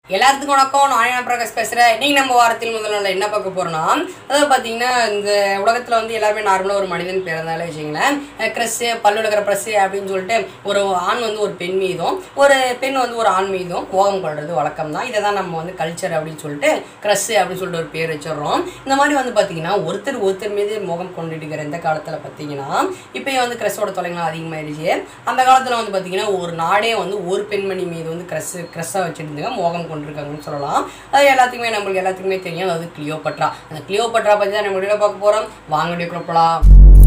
எல்லாத்துக்கும் வணக்கம் நான் ஆயனா பிரகாஷ் பேசுகிறேன் இன்னைக்கு நம்ம வாரத்தில் முதல் நாள் என்ன பார்க்க போறோம்னா அதாவது பார்த்தீங்கன்னா இந்த உலகத்தில் வந்து எல்லாருமே நார்மலாக ஒரு மனிதன் பிறந்தாலே வச்சுங்களேன் க்ரெஸ்ஸு பல்லுலகிற ப்ரெஸ்ஸு அப்படின்னு சொல்லிட்டு ஒரு ஆண் வந்து ஒரு பெண் மீதும் ஒரு பெண் வந்து ஒரு ஆண் மீதும் மோகம் கொள்வது வழக்கம் தான் இதை தான் நம்ம வந்து கல்ச்சர் அப்படின்னு சொல்லிட்டு க்ரெஸ்ஸு அப்படின்னு சொல்லிட்டு ஒரு பேர் வச்சிடுறோம் இந்த மாதிரி வந்து பார்த்தீங்கன்னா ஒருத்தர் ஒருத்தர் மீது மோகம் கொண்டுட்டு இருக்கிற இந்த காலத்தில் பார்த்தீங்கன்னா இப்போ வந்து க்ரெஸ்ஸோட தொலைங்கலாம் அதிகமாயிருச்சு அந்த காலத்தில் வந்து பார்த்தீங்கன்னா ஒரு நாடே வந்து ஒரு பெண்மணி மீது வந்து க்ரெஸ் க்ரெஸ்ஸாக வச்சுருந்தாங்க மோகம் கொண்டிருக்காங்கன்னு சொல்லலாம் அது எல்லாத்துக்குமே நம்மளுக்கு எல்லாத்துக்குமே தெரியும் அதாவது கிளியோபட்ரா அந்த கிளியோபட்ரா பற்றி தான் நம்ம வீடியோ பார்க்க போகிறோம் வாங்க வீடியோ போகலாம்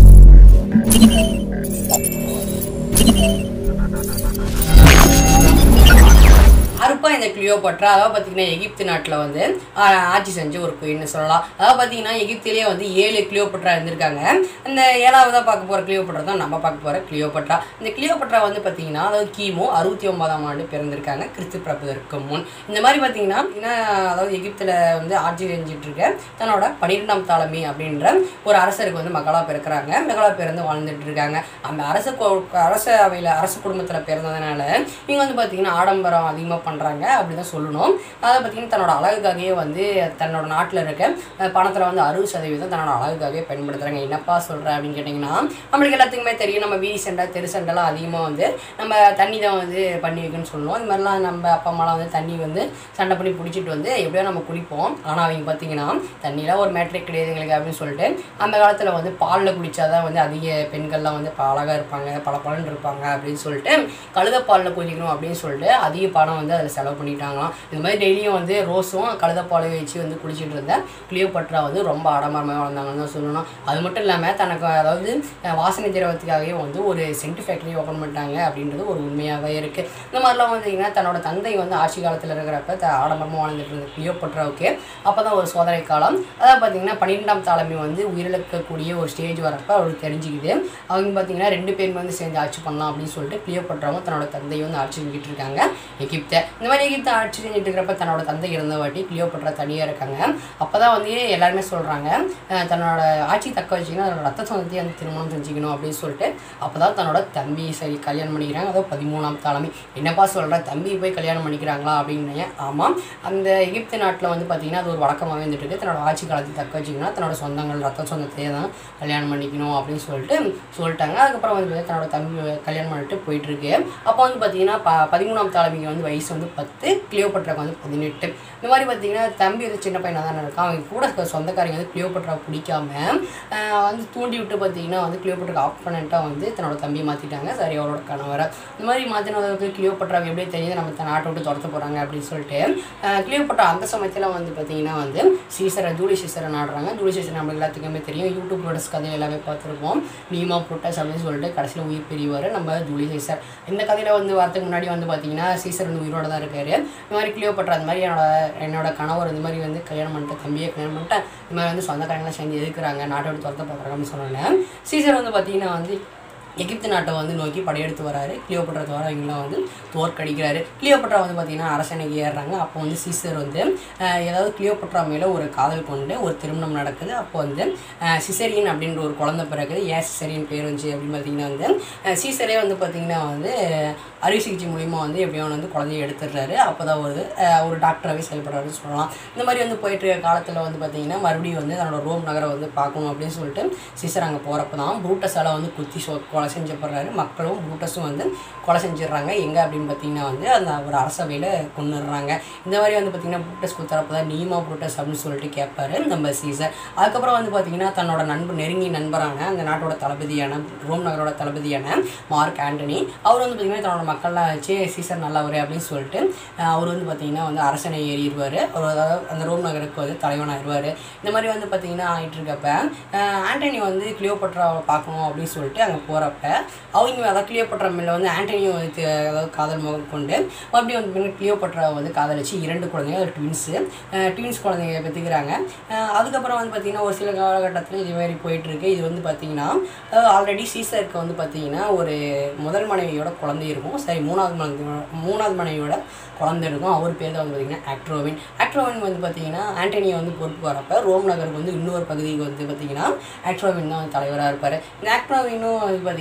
அறுப்பா இந்த கிளியோபட்ரா அதாவது பார்த்தீங்கன்னா எகிப்து நாட்டில் வந்து ஆஹ், ஆட்சி செஞ்ச ஒரு குயின்னு சொல்லலாம் அதாவது பார்த்தீங்கன்னா எகிப்திலேயே வந்து ஏழு கிளியோபட்ரா இருந்திருக்காங்க இந்த ஏழாவதாக பார்க்க போகிற கிளியோபட்ரா தான் நம்ம பார்க்க போகிற கிளியோபட்ரா இந்த கிளியோபட்ரா வந்து பார்த்தீங்கன்னா அதாவது கிமு அறுபத்தி ஒன்பதாம் ஆண்டு பிறந்திருக்காங்க கிறிஸ்து பிறப்பதற்கு முன் இந்த மாதிரி பார்த்தீங்கன்னா பார்த்தீங்கன்னா, அதாவது எகிப்தில் வந்து ஆட்சி செஞ்சுட்டு இருக்க தன்னோட பன்னிரெண்டாம் தலைமை அப்படின்ற ஒரு அரசருக்கு வந்து மகளா பிறக்கிறாங்க மகளா பிறந்து வாழ்ந்துட்டு இருக்காங்க அந்த அரச கொ- அரச அவையில் அரச குடும்பத்தில் பிறந்ததுனால இவங்க வந்து பார்த்தீங்கன்னா ஆடம்பரம் அதிகமாக பண்ணுறாங்க அப்படி தான் சொல்லணும் அதை பார்த்தீங்கன்னா தன்னோட அழகுக்காகவே வந்து தன்னோட நாட்டில் இருக்க பணத்தில் வந்து அறுபது சதவீதம் தன்னோட அழகுக்காகவே பயன்படுத்துகிறாங்க என்னப்பா சொல்கிறேன் அப்படின்னு கேட்டிங்கன்னா நம்மளுக்கு எல்லாத்துக்குமே தெரியும் நம்ம வீதி சண்டை தெரு சண்டைலாம் அதிகமாக வந்து நம்ம தண்ணி தான் வந்து பண்ணி வைக்கணும்னு சொல்லுவோம் இந்த மாதிரிலாம் நம்ம அப்பா அம்மாலாம் வந்து தண்ணி வந்து சண்டை பண்ணி பிடிச்சிட்டு வந்து எப்படியோ நம்ம குடிப்போம் ஆனால் அவங்க பார்த்தீங்கன்னா தண்ணிலாம் ஒரு மேட்ரிக் கிடையாது எங்களுக்கு அப்படின்னு சொல்லிட்டு அந்த காலத்தில் வந்து பாலில் குடிச்சாதான் வந்து அதிக பெண்கள்லாம் வந்து அழகாக இருப்பாங்க பல பலன் இருப்பாங்க அப்படின்னு சொல்லிட்டு கழுத பாலில் குடிக்கணும் அப்படின்னு சொல்லிட்டு அதிக பணம் வந்து அதில் செலவு பண்ணிட்டாங்களாம் இந்த மாதிரி டெய்லியும் வந்து ரோஸும் கழுதப்பாலை வச்சு வந்து குடிச்சிட்டு இருந்த கிளியோபட்ரா வந்து ரொம்ப ஆடம்பரமாக வளர்ந்தாங்கன்னு தான் சொல்லணும் அது மட்டும் இல்லாமல் தனக்கு அதாவது அஹ், வாசனை திரவத்துக்காகவே வந்து ஒரு சென்ட் ஃபேக்டரி ஓப்பன் பண்ணிட்டாங்க அப்படின்றது ஒரு உண்மையாகவே இருக்குது இந்த மாதிரிலாம் பார்த்தீங்கன்னா தன்னோட தந்தை வந்து ஆட்சி காலத்தில் இருக்கிறப்ப த ஆடம்பரமாக வாழ்ந்துட்டு இருந்த கிளியோபட்ராவுக்கு அப்போ தான் ஒரு சோதனை காலம் அதாவது பார்த்தீங்கன்னா பன்னிரெண்டாம் தலைமை வந்து உயிரிழக்கக்கூடிய ஒரு ஸ்டேஜ் வரப்போ அவருக்கு தெரிஞ்சுக்குது அவங்க பார்த்தீங்கன்னா ரெண்டு பேரும் வந்து சேர்ந்து ஆட்சி பண்ணலாம் அப்படின்னு சொல்லிட்டு கிளியோபட்ராவும் தன்னோட தந்தை வந்து ஆட்சி செஞ்சுட்டு இருக்காங்க எகிப்தை இந்த மாதிரி எகிப்தை ஆட்சி செஞ்சுட்டு இருக்கிறப்ப தன்னோட தந்தை இருந்த வாட்டி கிளியோபட்ரா தனியாக இருக்காங்க அப்போ தான் வந்து எல்லாருமே சொல்கிறாங்க தன்னோட ஆட்சி தக்க வச்சுக்கணும் அதோட ரத்த சொந்தத்தையும் வந்து திருமணம் செஞ்சுக்கணும் அப்படின்னு சொல்லிட்டு அப்போ தான் தன்னோட தம்பி சரி கல்யாணம் பண்ணிக்கிறாங்க அதாவது பதிமூணாம் தலைமை என்னப்பா சொல்கிற தம்பி போய் கல்யாணம் பண்ணிக்கிறாங்களா அப்படின்னு ஆமாம் அந்த எகிப்து நாட்டில் வந்து பார்த்தீங்கன்னா அது ஒரு வழக்கமாகவே வந்துட்டு இருக்கு தன்னோட ஆட்சி காலத்தை தக்க வச்சுக்கணும் தன்னோட சொந்தங்கள் ரத்த சொந்தத்தையே தான் கல்யாணம் பண்ணிக்கணும் அப்படின்னு சொல்லிட்டு சொல்லிட்டாங்க அதுக்கப்புறம் வந்து பார்த்தீங்கன்னா தன்னோட தம்பி கல்யாணம் பண்ணிட்டு போயிட்டு இருக்கு அப்போ வந்து பார்த்தீங்கன்னா ப பதிமூணாம் தலைமைக்கு வந்து வயசு வந்து பத்து கிளியோபட்ராக்கு வந்து பதினெட்டு இந்த மாதிரி பார்த்தீங்கன்னா தம்பி வந்து சின்ன பையனாக தானே இருக்கான் அவங்க கூட இருக்க சொந்தக்காரங்க வந்து கிளியோபட்ரா பிடிக்காம ஆஹ் வந்து தூண்டி விட்டு பார்த்தீங்கன்னா வந்து கிளியோபட்ராக்கு ஆப்பனண்ட்டாக வந்து தன்னோட தம்பியை மாற்றிட்டாங்க சரி அவரோட கணவரை இந்த மாதிரி மாற்றினதுக்கு கிளியோபட்ராவுக்கு எப்படியே தெரியுது நம்ம த- நாட்டை விட்டு துரத்த போகிறாங்க அப்படின்னு சொல்லிட்டு ஆஹ் கிளியோபட்ரா அந்த சமயத்தில் வந்து பார்த்தீங்கன்னா வந்து சீசரை ஜூலி சீசரை நாடுறாங்க ஜூலி சீசர் நம்ம எல்லாத்துக்குமே தெரியும் யூடியூப் ப்ரோடக்ட்ஸ் கதை எல்லாமே பார்த்துருப்போம் நீமா புரோட்டஸ் அப்படின்னு சொல்லிட்டு கடைசியில் உயிர் பெரியவர் நம்ம ஜூலி சீசர் இந்த கதையில் வந்து வரதுக்கு முன்னாடி வந்து பார்த்தீங்கன்னா சீசர் வந்து உயிரோட தான் இருக்காரு இந்த மாதிரி கிளியோபட்ரா இந்த மாதிரி என்னோட என்னோட கணவர் இந்த மாதிரி வந்து கல்யாணம் பண்ணிட்டு தம்பியை கல்யாணம் பண்ணிட்டு இந்த மாதிரி வந்து சொந்தக்காரங்களாம் சேர்ந்து எதுக்குறாங்க நாட்டை விட்டு துரத்த பார்க்குறாங்க அப்படின்னு சொன்னேன் சீசர் வந்து பார்த்தீங்கன்னா வந்து எகிப்து நாட்டை வந்து நோக்கி படையெடுத்து வராரு கிளியோபட்ரா தவிர அவங்களாம் வந்து தோற்கடிக்கிறாரு கிளியோபட்ரா வந்து பார்த்தீங்கன்னா அரசனைக்கு ஏறுறாங்க அப்போ வந்து சீசர் வந்து ஆஹ், ஏதாவது கிளியோபட்ரா மேலே ஒரு காதல் கொண்டு ஒரு திருமணம் நடக்குது அப்போ வந்து ஆஹ், சிசரியன் அப்படின்ற ஒரு குழந்தை பிறகுது ஏன் சிசரியன் பேர் வந்துச்சு அப்படின்னு பார்த்தீங்கன்னா வந்து ஆஹ், சீசரே வந்து பார்த்தீங்கன்னா வந்து அறுவை சிகிச்சை மூலிமா வந்து எப்படியோ வந்து குழந்தைய எடுத்துடுறாரு அப்போ தான் ஒரு ஆஹ், ஒரு டாக்டராகவே செயல்படுறாருன்னு சொல்லலாம் இந்த மாதிரி வந்து போயிட்டு இருக்க காலத்தில் வந்து பார்த்தீங்கன்னா மறுபடியும் வந்து தன்னோட ரோம் நகரை வந்து பார்க்கணும் அப்படின்னு சொல்லிட்டு சீசர் அங்கே போகிறப்ப தான் ப்ரூட்டஸால் வந்து குத்தி சொ கொலை செஞ்சப்படுறாரு மக்களும் ப்ரூட்டஸும் வந்து கொலை செஞ்சிடுறாங்க எங்கே அப்படின்னு பார்த்தீங்கன்னா வந்து அந்த ஒரு அரசவையில் கொண்டுடுறாங்க இந்த மாதிரி வந்து பார்த்தீங்கன்னா ப்ரூட்டஸ் குத்துறப்ப தான் நீமா ப்ரூட்டஸ் அப்படின்னு சொல்லிட்டு கேட்பாரு நம்ம சீசர் அதுக்கப்புறம் வந்து பார்த்தீங்கன்னா தன்னோட நண்பர் நெருங்கிய நண்பரான அந்த நாட்டோட தளபதியான ரோம் நகரோட தளபதியான மார்க் ஆண்டனி அவர் வந்து பார்த்தீங்கன்னா தன்னோட மக்கள்லாம் வச்சு சீசர் நல்லவர் அப்படின்னு சொல்லிட்டு அஹ், அவர் வந்து பார்த்தீங்கன்னா வந்து அரசனை ஏறிடுவார் அவர் அதாவது அந்த ரோம் நகருக்கு வந்து தலைவனாகிடுவார் இந்த மாதிரி வந்து பார்த்தீங்கன்னா ஆகிட்டு இருக்கப்ப அஹ், ஆண்டனி வந்து கிளியோபட்ராவை பார்க்கணும் அப்படின்னு சொல்லிட்டு அங்கே போகிறப்ப அவங்க அதாவது கிளியோபட்ரா மேலே வந்து ஆண்டனியும் வந்து தி- அதாவது காதல் முகம் கொண்டு மறுபடியும் வந்து பின்ன கிளியோபட்ராவை வந்து காதலிச்சு இரண்டு குழந்தைங்க அது ட்வின்ஸு ட்வின்ஸ் குழந்தைங்க பெற்றுக்கிறாங்க அதுக்கப்புறம் வந்து பார்த்தீங்கன்னா ஒரு சில காலகட்டத்தில் இது மாதிரி போயிட்டு இருக்கு இது வந்து பார்த்தீங்கன்னா ஆல்ரெடி சீசருக்கு வந்து பார்த்தீங்கன்னா ஒரு முதல் மனைவியோட குழந்தை இருக்கும் சரி மூணாவது மனைவி மூணாவது மனைவியோட குழந்தை இருக்கும் அவர் பேர் தான் வந்து பார்த்தீங்கன்னா ஆக்ட்ரோவின் ஆக்ட்ரோவின் வந்து பார்த்தீங்கன்னா ஆண்டனியை வந்து பொறுப்பு வரப்ப ரோம் நகருக்கு வந்து இன்னொரு பகுதிக்கு வந்து பார்த்தீங்கன்னா ஆக்ட்ரோவின் தான் தலைவராக இருப்பார் இந்த ஆக்ட்ரோவினும் வந்து பார்த்தீங்கன்னா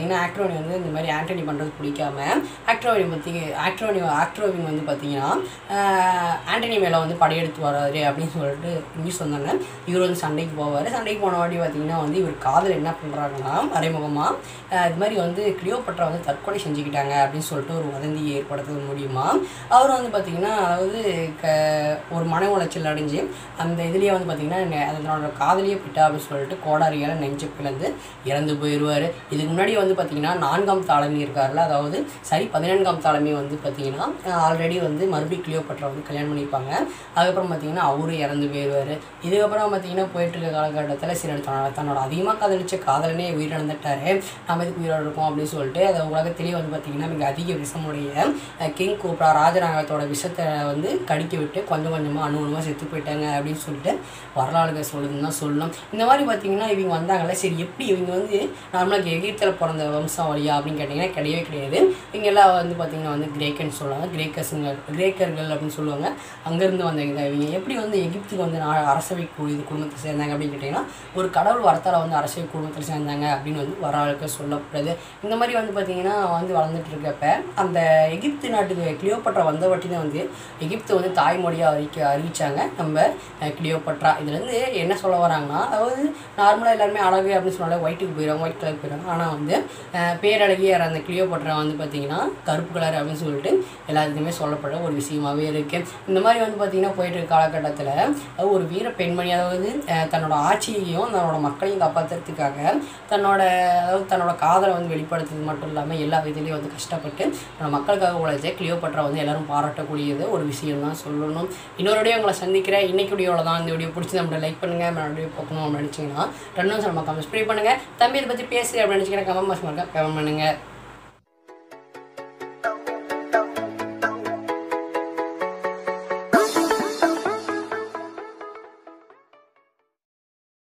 பார்த்தீங்கன்னா ஆக்ட்ரோனி வந்து இந்த மாதிரி ஆண்டனி பண்ணுறது பிடிக்காம ஆக்ட்ரோனி பற்றி ஆக்ட்ரோனி ஆக்ட்ரோவின் வந்து பார்த்தீங்கன்னா ஆஹ், ஆண்டனி மேலே வந்து படையெடுத்து வராரு அப்படின்னு சொல்லிட்டு நியூஸ் வந்தாங்க இவர் வந்து சண்டைக்கு போவார் சண்டைக்கு போன வாட்டி பார்த்தீங்கன்னா வந்து இவர் காதல் என்ன பண்ணுறாங்கன்னா மறைமுகமாக இது மாதிரி வந்து கிளியோபட்ரா வந்து தற்கொலை செஞ்சுக்கிட்டாங்க அப்படின்னு சொல்லிட்டு ஒரு வதந்தி ஏற்படுத்த முடியுமா அவர் வந்து பார்த்தீங்கன்னா அதாவது க ஒரு மன உளைச்சல் அடைஞ்சு அந்த இதுலேயே வந்து பார்த்தீங்கன்னா நெ- அதனோட காதலியே போயிட்டா அப்படின்னு சொல்லிட்டு கோடாரியால் நெஞ்சு பிளந்து இறந்து போயிடுவார் இதுக்கு முன்னாடி வந்து பார்த்தீங்கன்னா நான்காம் தாளமி இருக்கார்ல அதாவது சரி பதினான்காம் தாளமி வந்து பார்த்தீங்கன்னா ஆல்ரெடி வந்து மறுபடியும் கிளியோபட்ரா வந்து கல்யாணம் பண்ணியிருப்பாங்க அதுக்கப்புறம் பார்த்தீங்கன்னா அவரும் இறந்து போயிடுவார் இதுக்கப்புறம் பார்த்தீங்கன்னா போயிட்டு இருக்க காலகட்டத்தில் சரி தன்னோட தன்னோட அதிகமாக காதலிச்ச காதலனே உயிரிழந்துட்டாரு நம்ம எதுக்கு உயிரோட இருக்கோம் அப்படின்னு சொல்லிட்டு அது உலகத்திலேயே வந்து பார்த்தீங்கன்னா மிக அதிக விஷமுடைய அஹ், கிங் கோப்ரா ராஜநாகத்தோட விஷத்தை வந்து கடிக்க விட்டு கொஞ்சம் கொஞ்சமாக அணு அணுவாக செத்து போயிட்டாங்க அப்படின்னு சொல்லிட்டு வரலாறுகள் சொல்லுதுன்னு தான் சொல்லணும் இந்த மாதிரி பார்த்தீங்கன்னா இவங்க வந்தாங்கல்ல சரி எப்படி இவங்க வந்து நார்மலாக எகிப்தில் பிறந்த வம்சம் வழியா அப்படின்னு கேட்டிங்கன்னா கிடையவே கிடையாது இவங்க எல்லாம் வந்து பார்த்தீங்கன்னா வந்து கிரேக்கன்னு சொல்லுவாங்க கிரேக்கர்ஸுங்க கிரேக்கர்கள் அப்படின்னு சொல்லுவாங்க அங்கேருந்து வந்தவங்க தான் இவங்க எப்படி வந்து எகிப்துக்கு வந்து நான் அரசவை கு- இது குடும்பத்தை சேர்ந்தாங்க அப்படின்னு கேட்டிங்கன்னா ஒரு கடவுள் வரத்தால் வந்து அரசவை குடும்பத்தில் சேர்ந்தாங்க அப்படின்னு வந்து வரலாறுக்கு சொல்லப்படுது இந்த மாதிரி வந்து பார்த்தீங்கன்னா வந்து வளர்ந்துட்டு இருக்கப்ப அந்த எகிப்து நாட்டுக்கு கிளியோபட்ரா வந்த வாட்டி தான் வந்து எகிப்து வந்து தாய்மொழியாக அறிவிக்க அறிவிச்சாங்க நம்ம அஹ், கிளியோபட்ரா இதுலேருந்து என்ன சொல்ல வராங்கன்னா அதாவது நார்மலாக எல்லாருமே அழகு அப்படின்னு சொன்னாலே ஒயிட்டுக்கு போயிடுவாங்க ஒயிட் கலர் போயிடுவாங்க ஆனால் வந்து அஹ், பேரழகிய அந்த கிளியோபட்ரா வந்து பார்த்தீங்கன்னா கருப்பு கலர் அப்படின்னு சொல்லிட்டு எல்லாத்துக்குமே சொல்லப்படுற ஒரு விஷயமாவே இருக்கு இந்த மாதிரி வந்து பார்த்தீங்கன்னா போயிட்டு இருக்க காலகட்டத்தில் ஒரு வீர பெண்மணி அதாவது அஹ், தன்னோட ஆட்சியையும் தன்னோட மக்களையும் காப்பாற்றுறதுக்காக தன்னோட அதாவது தன்னோட காதலை வந்து வெளிப்படுத்துறது மட்டும் இல்லாமல் எல்லா விதத்துலேயும் வந்து கஷ்டப்பட்டு நம்ம மக்களுக்காக உழைச்ச கிளியோபட்ரா வந்து எல்லாரும் பாராட்டக்கூடியது ஒரு விஷயம் தான் சொல்லணும் இன்னொரு வீடியோ உங்களை சந்திக்கிறேன் இன்னைக்கு வீடியோவில் தான் இந்த வீடியோ பிடிச்சி நம்மளை லைக் பண்ணுங்கள் மறுபடியும் பார்க்கணும் அப்படின்னு நினச்சிங்கன்னா ரெண்டும் நம்ம கமெண்ட் ஸ்ப்ரே பண்ணுங்கள் தம்பி இதை பற்றி பேசு அப்படின்னு நினச்சிங்கன்னா கமெண்ட் பாக்ஸ் கமெண்ட் பண்ணுங்கள்